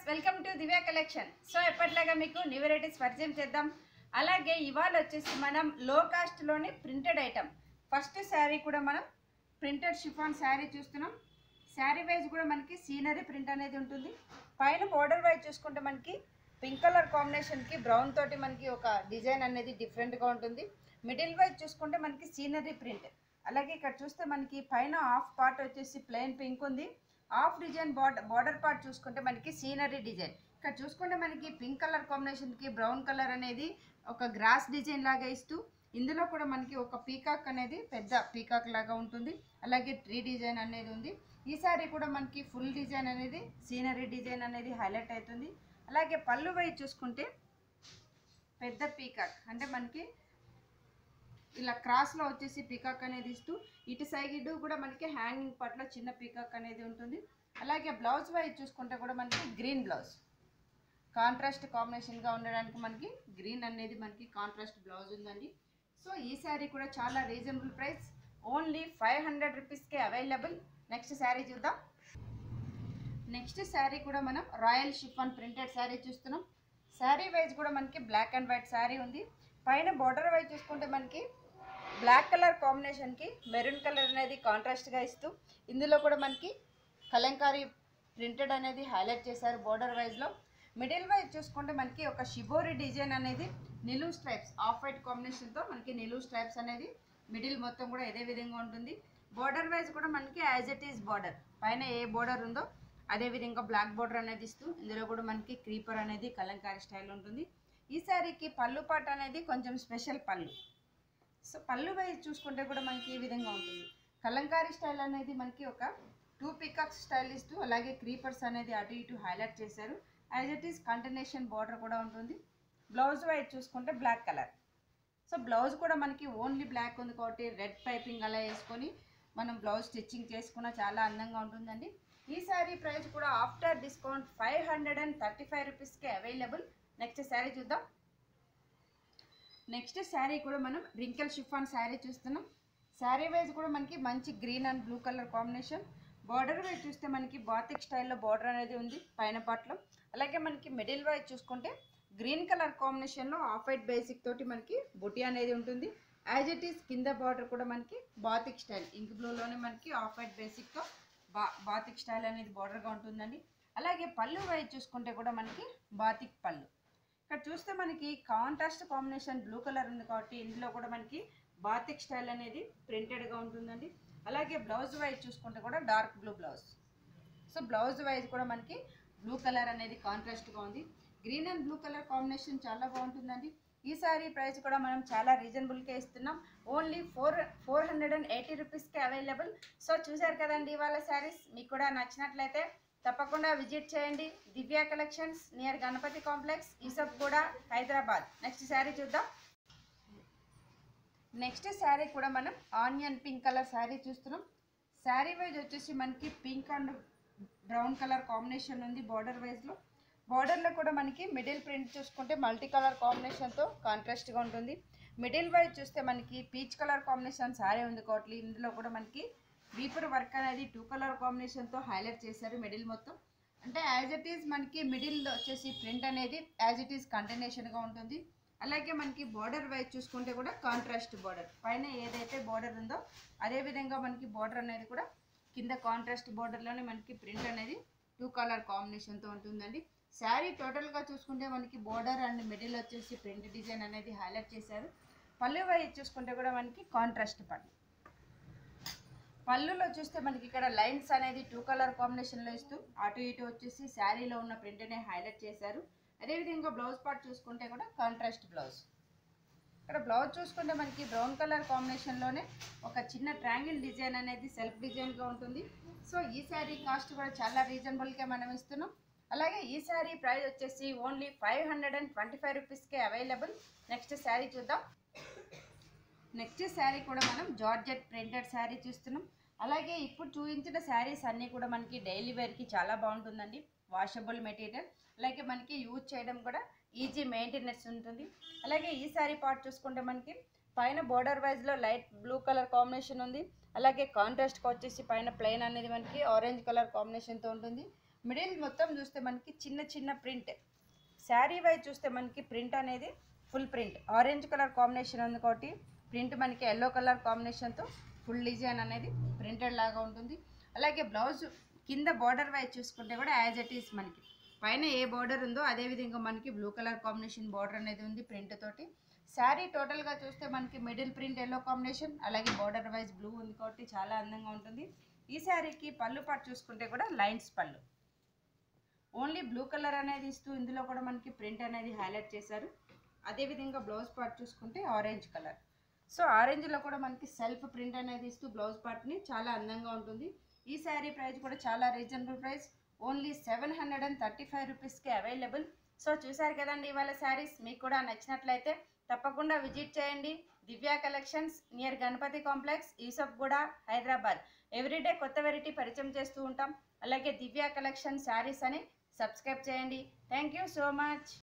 welcome to Divya collection so ఎప్పటిలాగా మీకు new varieties పరిచయం చేద్దాం అలాగే ఇవాళ వచ్చేసి మనం లో కాస్ట్లోని ప్రింటెడ్ ఐటమ్ ఫస్ట్ శారీ కూడా మనం ప్రింటెడ్ షిఫాన్ శారీ చూస్తున్నాం శారీ వైజ్ కూడా మనకి సీనరీ ప్రింట్ అనేది ఉంటుంది పైన బోర్డర్ వైజ్ చూసుకుంటే మనకి పింక్ కలర్ కాంబినేషన్కి బ్రౌన్ తోటి మనకి ఒక డిజైన్ అనేది డిఫరెంట్గా ఉంటుంది మిడిల్ వైజ్ చూసుకుంటే మనకి సీనరీ ప్రింట్ అలాగే ఇక్కడ చూస్తే మనకి పైన హాఫ్ పార్ట్ వచ్చేసి ప్లెయిన్ పింక్ ఉంది half design border border part చూసుకుంటే మనకి సీనరీ డిజైన్ ఇక్కడ చూసుకుంటే మనకి పింక్ కలర్ కాంబినేషన్కి బ్రౌన్ కలర్ అనేది ఒక గ్రాస్ డిజైన్ లాగా ఇస్తూ ఇందులో కూడా మనకి ఒక పీకాక్ అనేది పెద్ద పీకాక్ లాగా ఉంటుంది అలాగే ట్రీ డిజైన్ అనేది ఉంది ఈ సారీ కూడా మనకి ఫుల్ డిజైన్ అనేది సీనరీ డిజైన్ అనేది హైలైట్ అవుతుంది అలాగే పళ్ళు వైపు చూసుకుంటే పెద్ద పీకాక్ అంటే మనకి ఇలా క్రాస్లో వచ్చేసి పీకాక్ అనేది ఇస్తూ ఇటు సైడ్ కూడా మనకి హ్యాంగింగ్ పట్ల చిన్న పీకాక్ అనేది ఉంటుంది అలాగే బ్లౌజ్ వైజ్ చూసుకుంటే కూడా మనకి గ్రీన్ బ్లౌజ్ కాంట్రాస్ట్ కాంబినేషన్గా ఉండడానికి మనకి గ్రీన్ అనేది మనకి కాంట్రాస్ట్ బ్లౌజ్ ఉందండి సో ఈ శారీ కూడా చాలా reasonable price only five hundred రూపీస్కే అవైలబుల్ నెక్స్ట్ శారీ చూద్దాం నెక్స్ట్ శారీ కూడా మనం రాయల్ షిఫాన్ ప్రింటెడ్ శారీ చూస్తున్నాం శారీ వైజ్ కూడా మనకి బ్లాక్ అండ్ వైట్ శారీ ఉంది పైన బార్డర్ వైజ్ చూసుకుంటే మనకి బ్లాక్ కలర్ కాంబినేషన్కి మెరూన్ కలర్ అనేది కాంట్రాస్ట్గా ఇస్తూ ఇందులో కూడా మనకి కలంకారీ ప్రింటెడ్ అనేది హైలైట్ చేశారు బార్డర్ వైజ్లో మిడిల్ వైజ్ చూసుకుంటే మనకి ఒక షిబోరి డిజైన్ అనేది నిలువు స్ట్రైప్స్ ఆఫ్ వైట్ కాంబినేషన్తో మనకి నిలువు స్ట్రైప్స్ అనేది మిడిల్ మొత్తం కూడా ఇదే విధంగా ఉంటుంది బార్డర్ వైజ్ కూడా మనకి యాజ్ ఇట్ ఈస్ బార్డర్ పైన ఏ బార్డర్ ఉందో అదే విధంగా బ్లాక్ బార్డర్ అనేది ఇస్తూ ఇందులో కూడా మనకి క్రీపర్ అనేది కలంకారీ స్టైల్ ఉంటుంది ఈ శారీకి పళ్ళు పాట అనేది కొంచెం స్పెషల్ పళ్ళు సో పళ్ళు వైజ్ చూసుకుంటే కూడా మనకి ఈ విధంగా ఉంటుంది కలంకారీ స్టైల్ అనేది మనకి ఒక టూ పికాక్స్ స్టైల్ ఇస్తూ అలాగే క్రీపర్స్ అనేది అటు ఇటు హైలైట్ చేశారు as it is continuation border కూడా ఉంటుంది బ్లౌజ్ వైజ్ చూసుకుంటే బ్లాక్ కలర్ సో బ్లౌజ్ కూడా మనకి ఓన్లీ బ్లాక్ ఉంది కాబట్టి రెడ్ పైపింగ్ అలా వేసుకొని మనం బ్లౌజ్ స్టిచ్చింగ్ చేసుకున్న చాలా అందంగా ఉంటుందండి ఈ శారీ ప్రైస్ కూడా after discount five hundred and thirty five రూపీస్కి అవైలబుల్ నెక్స్ట్ శారీ చూద్దాం నెక్స్ట్ శారీ కూడా మనం రింకెల్ షిఫాన్ శారీ చూస్తున్నాం శారీ వైజ్ కూడా మనకి మంచి green and blue colour combination border wise చూస్తే మనకి బాతిక్ స్టైల్లో బార్డర్ అనేది ఉంది పైన పాటలో అలాగే మనకి మిడిల్ వైజ్ చూసుకుంటే గ్రీన్ కలర్ కాంబినేషన్లో ఆఫ్ వైట్ బేసిక్ తోటి మనకి బుటీ అనేది ఉంటుంది యాజ్ ఇట్ ఈస్ కింద బార్డర్ కూడా మనకి బాతిక్ స్టైల్ ఇంక్ బ్లూలోనే మనకి ఆఫ్ వైట్ బేసిక్తో బా బాతిక్ స్టైల్ అనేది బార్డర్గా ఉంటుందండి అలాగే పళ్ళు వైజ్ చూసుకుంటే కూడా మనకి బాతిక్ పళ్ళు ఇక్కడ చూస్తే మనకి కాంట్రాస్ట్ కాంబినేషన్ బ్లూ కలర్ ఉంది కాబట్టి ఇందులో కూడా మనకి బాతిక్ స్టైల్ అనేది ప్రింటెడ్గా ఉంటుందండి అలాగే బ్లౌజ్ వైజ్ చూసుకుంటే కూడా dark blue blouse so blouse wise కూడా మనకి బ్లూ కలర్ అనేది కాంట్రాస్ట్గా ఉంది green and blue colour combination చాలా బాగుంటుందండి ఈ సారీ ప్రైస్ కూడా మనం చాలా రీజనబుల్కే ఇస్తున్నాం only four four hundred and eighty రూపీస్కి అవైలబుల్ సో చూశారు కదండి ఇవాళ శారీస్ మీకు కూడా నచ్చినట్లయితే తప్పకుండా విజిట్ చేయండి Divya collections near Ganapati complex ఈసబ్ కూడా హైదరాబాద్ నెక్స్ట్ శారీ చూద్దాం నెక్స్ట్ శారీ కూడా మనం ఆనియన్ పింక్ కలర్ శారీ చూస్తున్నాం శారీ వైజ్ వచ్చేసి మనకి pink and brown colour combination ఉంది బార్డర్ వైజ్లో బార్డర్లో కూడా మనకి మిడిల్ ప్రింట్ చూసుకుంటే మల్టీ కలర్ కాంబినేషన్తో కాంట్రాస్ట్గా ఉంటుంది మిడిల్ వైజ్ చూస్తే మనకి పీచ్ కలర్ కాంబినేషన్ శారీ ఉంది కాబట్టి ఇందులో కూడా మనకి వీపర్ వర్క్ అనేది టూ కలర్ కాంబినేషన్తో హైలైట్ చేశారు మిడిల్ మొత్తం అంటే యాజ్ ఇట్ ఈస్ మనకి మిడిల్ వచ్చేసి ప్రింట్ అనేది యాజ్ ఇట్ ఈస్ కంటిన్యూషన్గా ఉంటుంది అలాగే మనకి బార్డర్ వైజ్ చూసుకుంటే కూడా కాంట్రాస్ట్ బార్డర్ పైన ఏదైతే బార్డర్ ఉందో అదే విధంగా మనకి బార్డర్ అనేది కూడా కింద కాంట్రాస్ట్ బార్డర్లోనే మనకి ప్రింట్ అనేది టూ కలర్ కాంబినేషన్తో ఉంటుందండి శారీ టోటల్గా చూసుకుంటే మనకి బార్డర్ అండ్ మిడిల్ వచ్చేసి ప్రింట్ డిజైన్ అనేది హైలైట్ చేశారు పళ్ళు వైజ్ చూసుకుంటే కూడా మనకి కాంట్రాస్ట్ పళ్ళు పళ్ళులో చూస్తే మనకి ఇక్కడ లైన్స్ అనేది టూ కలర్ కాంబినేషన్లో ఇస్తూ అటు ఇటు వచ్చేసి శారీలో ఉన్న ప్రింట్నే హైలైట్ చేశారు అదేవిధంగా బ్లౌజ్ పార్ట్ చూసుకుంటే కూడా కాంట్రాస్ట్ బ్లౌజ్ ఇక్కడ బ్లౌజ్ చూసుకుంటే మనకి బ్రౌన్ కలర్ కాంబినేషన్లోనే ఒక చిన్న ట్రాంగిల్ డిజైన్ అనేది సెల్ఫ్ డిజైన్గా ఉంటుంది సో ఈ శారీ కాస్ట్ కూడా చాలా రీజనబుల్గా మనం ఇస్తున్నాం అలాగే ఈ శారీ ప్రైస్ వచ్చేసి only five hundred and twenty five రూపీస్కే అవైలబుల్ నెక్స్ట్ శారీ చూద్దాం నెక్స్ట్ శారీ కూడా మనం జార్జెట్ ప్రింటెడ్ శారీ చూస్తున్నాం అలాగే ఇప్పుడు చూపించిన శారీస్ అన్నీ కూడా మనకి డైలీ వేర్కి చాలా బాగుంటుందండి వాషబుల్ మెటీరియల్ అలాగే మనకి యూజ్ చేయడం కూడా ఈజీ మెయింటెనెన్స్ ఉంటుంది అలాగే ఈ శారీ పార్ట్ చూసుకుంటే మనకి పైన బోర్డర్ వైజ్లో లైట్ బ్లూ కలర్ కాంబినేషన్ ఉంది అలాగే కాంట్రాస్ట్కి వచ్చేసి పైన ప్లెయిన్ అనేది మనకి ఆరెంజ్ కలర్ కాంబినేషన్తో ఉంటుంది మిడిల్ మొత్తం చూస్తే మనకి చిన్న చిన్న ప్రింట్ శారీ వైజ్ చూస్తే మనకి ప్రింట్ అనేది full print orange colour combination ఉంది కాబట్టి ప్రింట్ మనకి ఎల్లో కలర్ కాంబినేషన్తో ఫుల్ డిజైన్ అనేది ప్రింటెడ్ లాగా ఉంటుంది అలాగే బ్లౌజ్ కింద బార్డర్ వైజ్ చూసుకుంటే కూడా యాజ్ ఇట్ ఈస్ మనకి పైన ఏ బార్డర్ ఉందో అదే విధంగా మనకి బ్లూ కలర్ కాంబినేషన్ బార్డర్ అనేది ఉంది ప్రింట్ తోటి శారీ టోటల్గా చూస్తే మనకి మిడిల్ ప్రింట్ ఎల్లో కాంబినేషన్ అలాగే బార్డర్ వైజ్ బ్లూ ఉంది కాబట్టి చాలా అందంగా ఉంటుంది ఈ శారీకి పళ్ళు పాటు చూసుకుంటే కూడా లైన్స్ పళ్ళు ఓన్లీ బ్లూ కలర్ అనేది ఇస్తూ ఇందులో కూడా మనకి ప్రింట్ అనేది హైలైట్ చేశారు అదేవిధంగా బ్లౌజ్ పార్ట్ చూసుకుంటే ఆరెంజ్ కలర్ సో ఆరెంజ్లో కూడా మనకి సెల్ఫ్ ప్రింట్ అనేది ఇస్తూ బ్లౌజ్ పార్ట్ని చాలా అందంగా ఉంటుంది ఈ శారీ ప్రైస్ కూడా చాలా reasonable price only seven hundred and thirty five రూపీస్కి అవైలబుల్ సో చూసారు కదండి ఇవాళ శారీస్ మీకు కూడా నచ్చినట్లయితే తప్పకుండా విజిట్ చేయండి Divya collections near Ganapati complex Yousufguda Hyderabad everyday కొత్త వెరైటీ పరిచయం చేస్తూ ఉంటాం అలాగే దివ్య కలెక్షన్ శారీస్ అని సబ్స్క్రైబ్ చేయండి థ్యాంక్ యూ సో మచ్